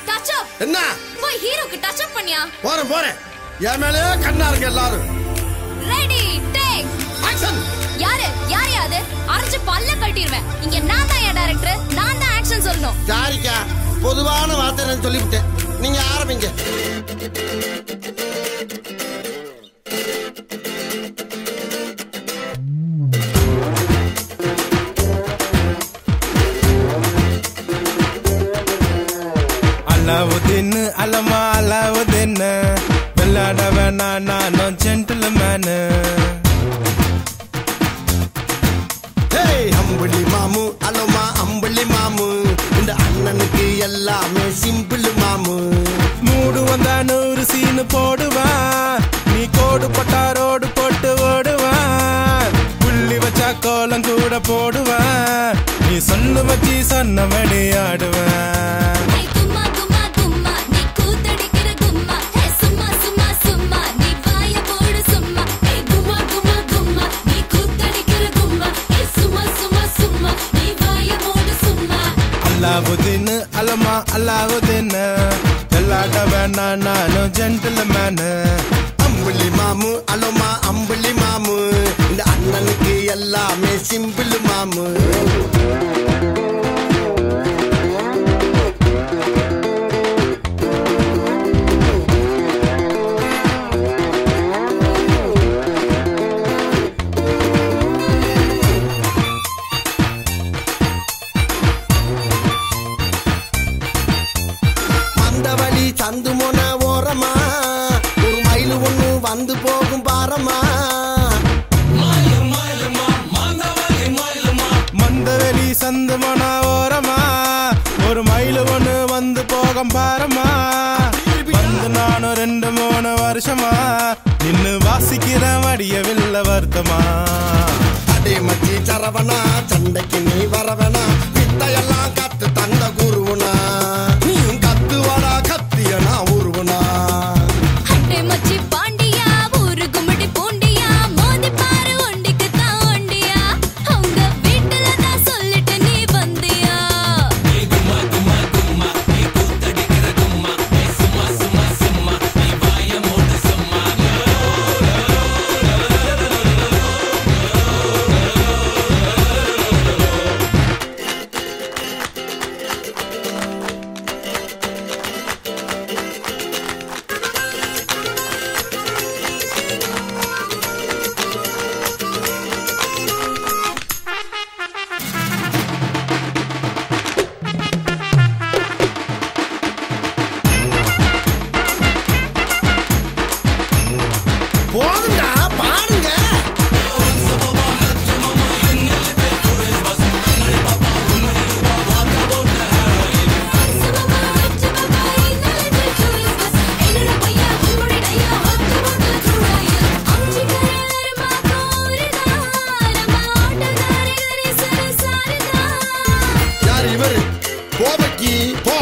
Touch up என்ன போய் ஹீரோக்கு டச் அப் பண்ணியா போறேன் போறேன் என் மேலேயே கண்ணா இருக்கு எல்லாரும் ரெடி டேக் ஆக்ஷன் யாரு யார் யாது அரைச்சு பல்ல கட்டிடுவேன் இங்க நான் தான் என் டைரக்டர் நான் தான் ஆக்ஷன் சொல்லணும் சாரிக்கா பொதுவான வார்த்தை நான் சொல்லிவிட்டேன் நீங்க ஆரம்பிங்க அலாவுதீன் அலமா அலாவுதீன் விளையாட வேணா நானும் ஜென்டில்மேனு ஹேய் அம்புலி மாமு அலோமா அம்புலி மாமு இந்த அண்ணனுக்கு எல்லாமே சிம்பிள் மாமு மூடு வந்தா நூறு சீனு போடுவான் நீ கோடு பட்டா ரோடு போட்டு ஓடுவான் புள்ளி வச்சா கோலம் கூட போடுவான் நீ சொன்ன வச்சு சொன்னபடி ஆடுவேன் ஹே கும்மா கும்மா கும்மா நீ கூத்தடிக்கிற கும்மா ஹே சும்மா சும்மா சும்மா நீ வாய போடு சும்மா ஹே கும்மா கும்மா கும்மா நீ கூத்தடிக்கிற கும்மா ஹே சும்மா சும்மா சும்மா நீ வாய போடு சும்மா அல்லாவுதீன் அலமா அல்லாவுதீன் விளையாட வேணா நானும் ஜென்டில்மேனு அம்புலி மாமு அலோமா அம்புலி மாமு இந்த அண்ணனுக்கு எல்லாமே சிம்பிள் மாமு மந்தவழி சந்து மொன ஓரமா ஒரு மயில் ஒண்ணு வந்து போகும் பாரமா மந்தவெளி சந்து மன ஓரமா ஒரு மயில் ஒண்ணு வந்து போகம் பாரமா வந்து நானும் ரெண்டு மூணு வருஷமா நின்னு வாசிக்கிற வடியவில்லை வருத்தமா அடே மச்சி சரவணா சண்டைக்கு நீ வரவனா வித்தையெல்லாம் கத்து தந்த குருவனா நீயும் கத்து வாடா கத்தியனா உருவனா ஹட்டே மச்சி பாண்டியா ஊரு கும்பிடி பூண்டியா மோதி பாரு ஒண்டிக்கு தான் ஒண்டியா அவங்க வீட்டுல தான் சொல்லிட்டு நீ வந்தியா போதுண்டா பாருங்க யார் இவரு கோபக்கி போ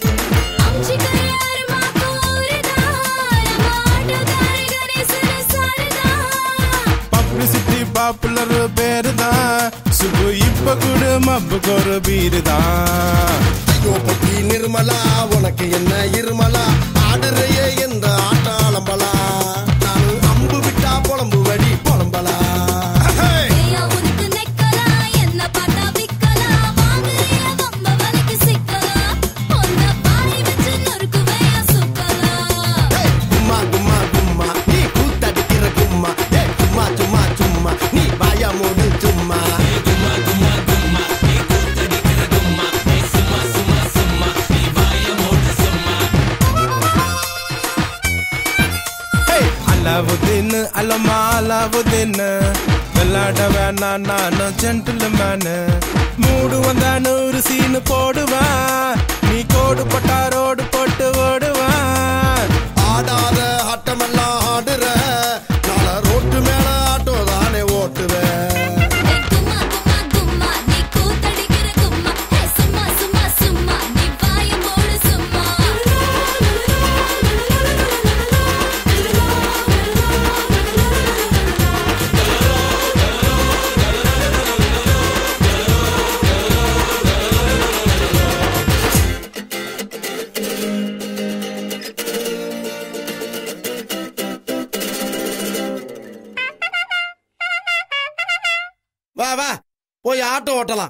பப்ளிசிட்டி பாப்புலர் பேரு தான் சுபு இப்ப கூட மப்புக்கு ஒரு பீரு தான் கோபக்கி நிர்மலா உனக்கு என்ன இருமலா ஆடுறையே எந்த ஆட்டம் அலம்பலா நான் அம்பு விட்டா புலம்பு வடி புலம்பலா ஏய், கும்மா கும்மா கும்மா நீ கூத்தடிக்கிற கும்மா ஏய், சும்மா சும்மா சும்மா நீ வாய மூடு சும்மா அலாவுதீன் அலமா அலாவுதீன் விளையாட வேணா நானும் ஜென்டில்மேனு மூடு வந்தா நூறு சீனு போடுவான் நீ கோடு பட்டா ரோடு போட்டு ஓடுவான் ஆடாத ஆட்டமெல்லாம் ஆடுற நாள ரோட்டு மேல ஆட்டோ தானே ஓட்டுவேன் போய் ஆட்டோ ஓட்டலாம்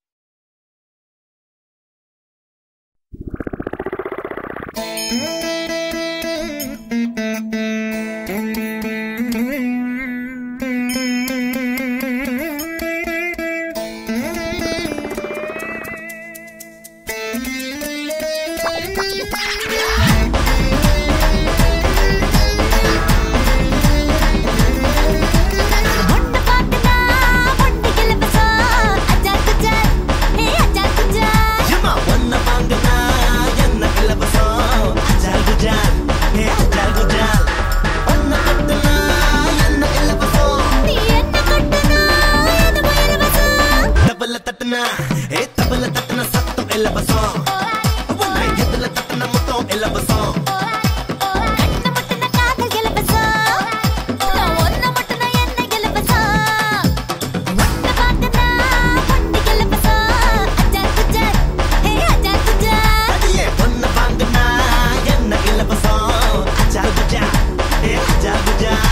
ஒண்ணு பாத்துனா ஒண்ணு கிளம்பசா அஜா குஜா ஏ அஜா குஜா ஏம்மா, ஒன்ன வாங்குனா என்ன இலவசம்? அஜால் குஜால், ஏ அஜால் குஜால். ஒன்ன கட்டுனா என்ன இலவசம்? நீ என்ன கட்டுனா அது இலவசா தபல தட்டுனா, ஏ தபல தட்டுனா சத்தம் இலவசம். உன்னை எதுல தட்டுனா மொத்தம் இலவசம். கண்ண மட்டும் காதல் இலவசா நான் ஒன்ன மட்டும் என்ன இலவசா ஒண்ணு பாத்துனா ஒண்ணு இலவசா அஜா குஜா ஏ அஜா குஜா அடியே, ஒன்ன வாங்குனா என்ன இலவசம்? அஜால் குஜால், ஏ அஜால் குஜால்.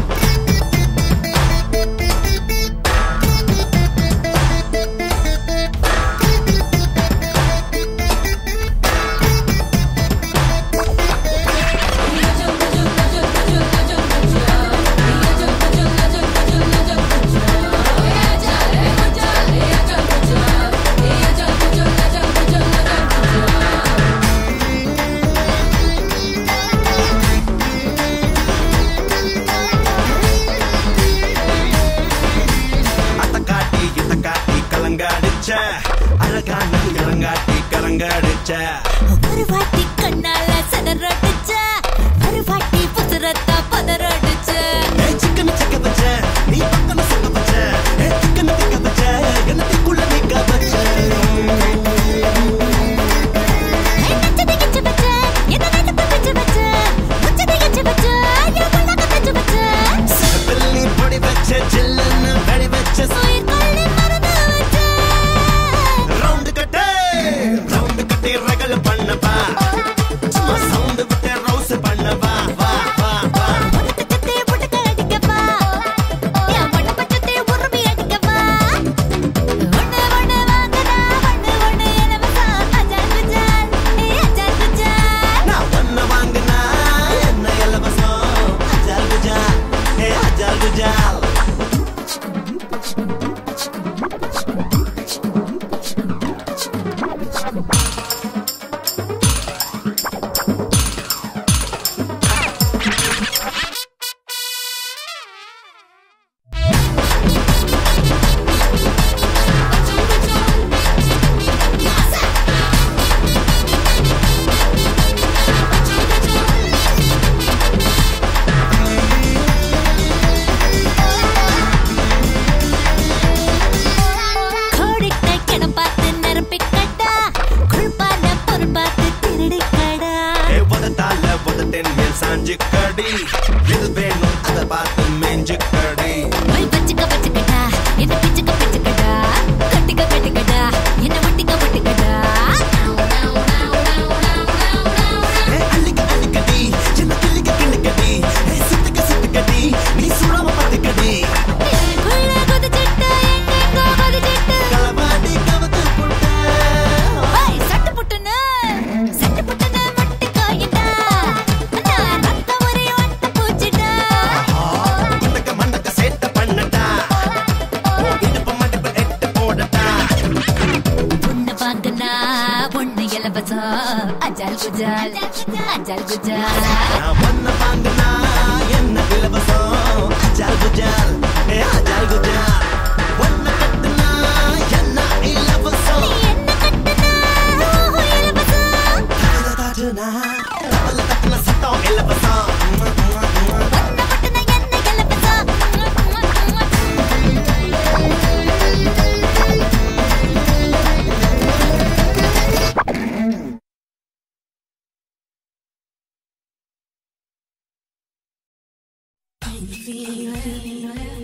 அத்த காட்டி இத்த காட்டி கலங்காடிச்ச அழகான கலங்காட்டி கலங்காடிச்ச ஒரு வாட்டி கண்ணால சதறடிச்ச ஒரு வாட்டி புசுரத்தா பதறடிச்ச ஏய் சிக்கன சிக்க வச்ச நீ பக்கன சொக்க வச்ச ஏய் சிக்கன திக்க வச்ச என்னத்துக்குள்ள நிக்க வச்ச நச்சதை கிச்சு வச்ச என்ன நேத்து பிச்சு வச்ச உச்சதை கிச்சு வச்ச என் பொண்ணாக்க தச்சு வச்ச பிள்ளி பொடி வச்ச ஜில்லுன்னு வெடி வச்ச உயிர் கொள்ளி மறந்து வச்ச ரவுண்டு கட்டு ரவுண்டு கட்டி ரகல பண்ணப்பா சும்மா சவுண்டு விட்டு ரவுஸ் பண்ணவா வா வா வா உனக்கு சுத்தி உடுக்க அடிக்கவா என் மண்ண பச்சத்தை உருவி அடிக்கவா ஒண்ணு ஒண்ணு வாங்கனா ஒண்ணு ஒண்ணு இலவசா அஜால் குஜால் ஏ அஜால் குஜால் நான் ஒன்ன வாங்குனா என்ன இலவசம் அஜால் குஜால் ஏ அஜால் குஜால் கோடிட்ட கிணம் பார்த்து நிரப்பிக்கடா குழ்பான பொருள் பார்த்து திருடிக்கடா ஏ உதட்டால உதட்டின் மேல் சாஞ்சு கடி எது வேணும் அதை பார்த்து மேஞ்சு கடி போய் வச்சுக்க வச்சுக்கடா என்ன பிச்சுக்க பிச்சுக்கடா கட்டிக்க கட்டிக்கடா என்ன ஒட்டிக்க ஒட்டிக்கடா ஏ அள்ளிக்க அள்ளிக்கடி சின்ன கிள்ளிக்க கிள்ளிக்கடி ஏ சுத்திக்க சுத்திக்கடி நீ சுடாம பார்த்துக்கடி குள்ள குதிச்சிட்டு எங்கெங்கோ குதிச்சிட்டு களவாடி கவத்து புட்ட ஓய் சட்டு புட்டுன்னு சட்டு புட்டுன்னு மட்டி காயிட்டா நான் ரத்த ஒரே ஒட்ட பூச்சிட்டா மண்டக்க மண்டக்க சேட்ட பண்ணட்டா இடுப்பு மடுப்பு எட்டு போடட்டா பொண்ணு பாத்துனா பொண்ணு இலவசம் அஜால் குஜால் அஜால் குஜால் நான் ஒன்ன வாங்குனா என்ன இலவசம் அஜால் குஜால் ஏ அஜால் குஜால் ஒன்ன கட்டுனா என்ன இலவசம் நீ என்ன கட்டுனா ஓஹோ இலவசம் தட்டுனா தவள தட்டுன சத்தம் இலவசம் ஒன்ன மட்டும்தான் என்ன இலவசம் feel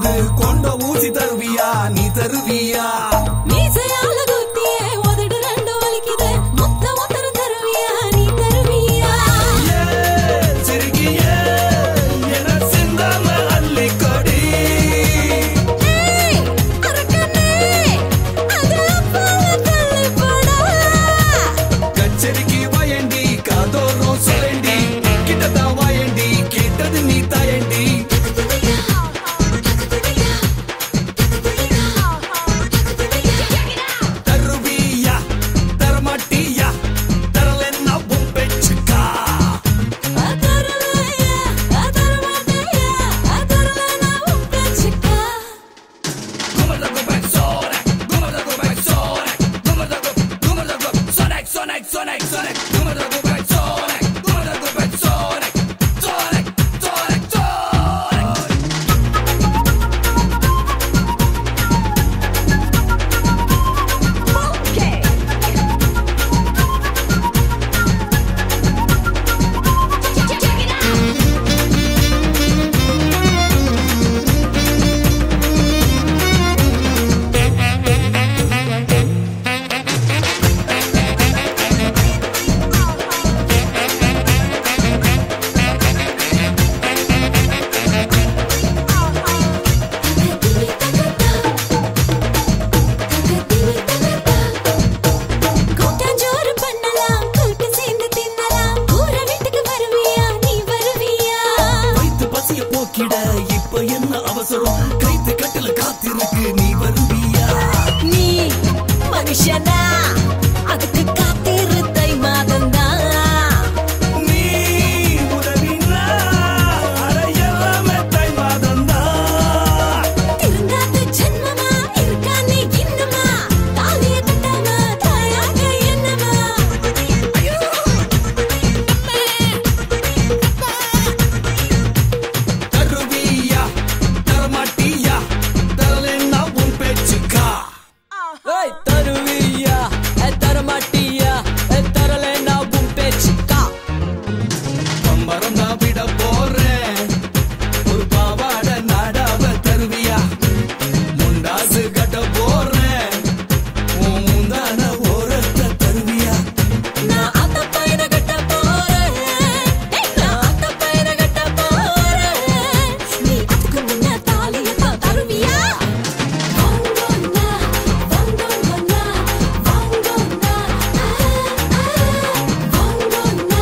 எடுத்து கொண்ட ஊசி தருவியா நீ தருவியா மீசையால குத்தியே உதடு ரெண்டு வலிக்குது முத்த ஒத்தரு தருவியா நீ தருவியா சிறுகியே என சிந்தாம அள்ளிக்கொடி ஏய் அரக்கனே அது போல தள்ளிப்படா கச்சேரிக்கு வயண்டி காதோரம் சுரண்டி கிட்டதான் வாயண்டி கேட்டது நீ தாயண்டி தருவியா தரமாட்டியா தரலன்னா உன் பெச்சுக்கா அதரலையா அதரமாட்டையா அதரலனா உப்பச்சுக்கா Gumerdago back Sonic, Gumerdago back Sonic, Gumerdago, Gumerdago, Sonic, Sonic, Sonic, Sonic, Gumerdago back Sonic, Gumerdago back Sonic, Sonic, Sonic, Sonic. கூட்டாஞ்சோறு பண்ணலாம் கூட்டு சேர்ந்து தின்னலாம் ஊர வீட்டுக்கு வருவியா நீ வருவியா வயித்து பசிய போக்கிட இப்ப என்ன அவசரம் கைத்து கட்டில காத்திருக்கு நீ வருவியா நீ மனுஷனா அதுக்கு காத்திரு தை மாதம்தான் நீ உதவினா அட எல்லாமே தை மாதம்தான் திருந்தாத ஜென்மமா இருக்கா நீ இன்னுமா தாலிய கட்டாம தாயாக என்னமா தருவியா தரமாட்டியா தரலன்னா உன் பேச்சுக்கா ஏய் தருவியா ஏ தரமாட்டியா ஏ தரலைன்னா உன் பேச்சுக்கா பம்பரம் தான் விட போறேன் ஒரு பாவாட நாடாவ தருவியா முண்டாசு கட்ட போறேன் உன் முந்தான ஓரத்தை தருவியா நான் அந்த பையனை கட்ட போறேன் ஏய், நான் அந்த பையனை கட்ட போறேன் நீ அதுக்கு முன்ன தாலிய தான் தருவியா வாங்கோன்னா வாங்கோன்னா வாங்கோன்னா வாங்கோன்னா வாங்கோன்னா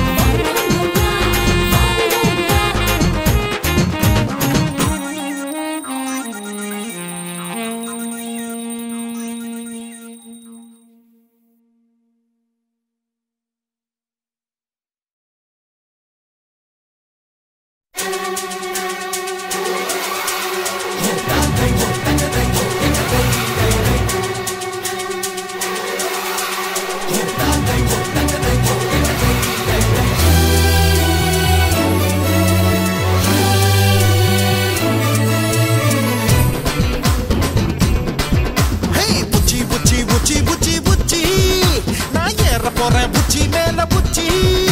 ஹே புச்சி புச்சி புச்சி புச்சி புச்சி நான் ஏற போறேன் புச்சி மேல புச்சி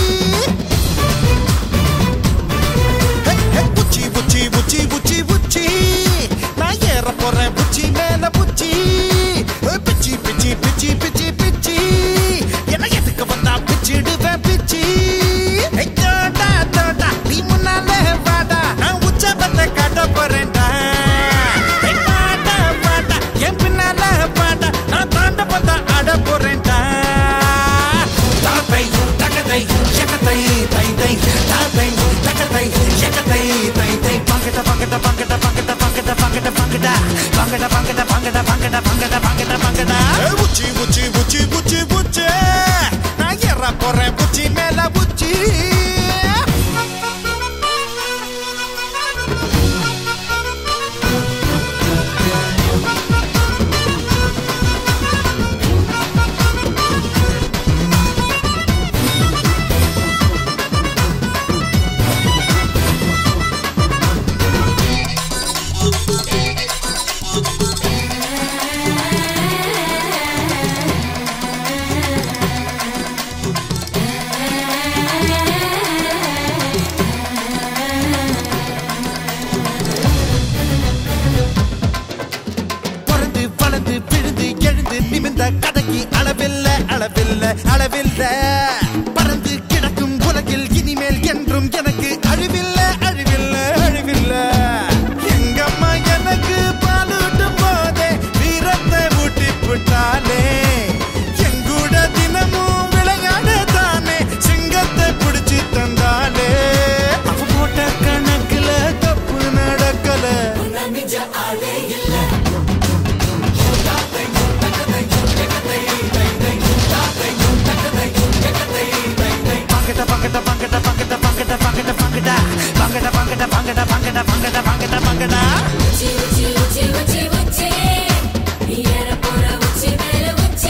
ஹே, ஹே, புச்சி புச்சி புச்சி புச்சி புச்சி நான் ஏற போறேன் புச்சி மேல புச்சி ஏ, பிச்சி பிச்சி பிச்சி பிச்சி பிச்சி என்ன எதுக்கு வந்தா பிச்சிடுவேன் பிச்சி ஹே, தோடா தோடா நீ முன்னாலே வாடா நான் உச்சபத்தை காட்ட போறேன்டா ஹே, வாடா வாடா என் பின்னால வாடா நான் தாண்ட பார்த்தா ஆட போறேன்டா தாத்தை தகதை எக்கத்தை தை தை தாத்தை தகதை எக்கத்தை தை தை பங்கட பங்கட பங்கட பங்கட பங்கட பங்கட பங்கட பங்கட பங்கட பங்கட பங்கட பங்கட பங்கட பங்கட புச்சி புச்சி புச்சி புச்சி புச்சி நான் ஏற போறேன் புச்சி மேல புச்சி ஆ அளவில்ல பறந்து கிடக்கும் உலகில் இனிமேல் என்றும் எனக்கு அழிவில்ல அழிவில்ல அழிவில்ல எங்கம்மா எனக்கு பாலூட்டும் போதே வீரத்தை ஊட்டி விட்டாலே எங்கூட தினமும் விளையாட தானே சிங்கத்தை பிடிச்சு தந்தாலே அவ போட்ட கணக்குல தப்பு நடக்கல பங்கட பங்கட பங்கட பங்கட பங்கட பங்கட பங்கட பங்கட பங்கட பங்கட பங்கட பங்கட பங்கட பங்கடா உச்சி உச்சி உச்சி உச்சி உச்சி நீ ஏற போற உச்சி மேல உச்சி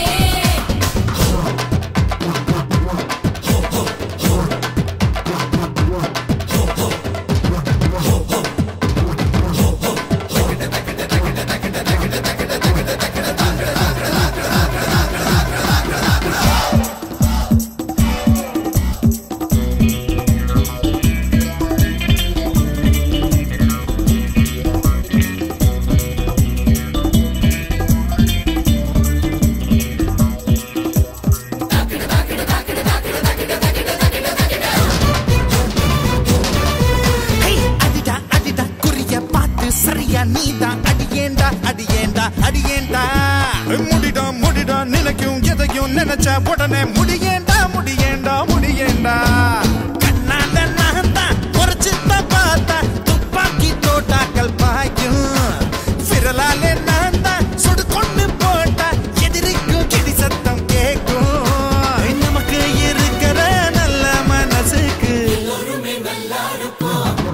ஹே, அடிடா அடிடா குறிய பார்த்து சரியா நீதான் அடியேண்டா அடியேண்டா அடியேண்டா முடிடா முடிடா நினைக்கும் எதையும் நினைச்ச உடனே முடியேண்டா முடியேண்டா முடியேண்டா கண்ணால நான் தான் குறைச்சுத்தான் பார்த்தா துப்பாக்கி தோட்டாக்கள் பாயும் விரலாலே நான் தான் சுடு கொண்டு போட்டா எதிரிக்கும் கிடி சத்தம் கேட்கும் நமக்கு இருக்கிற நல்ல மனசுக்கு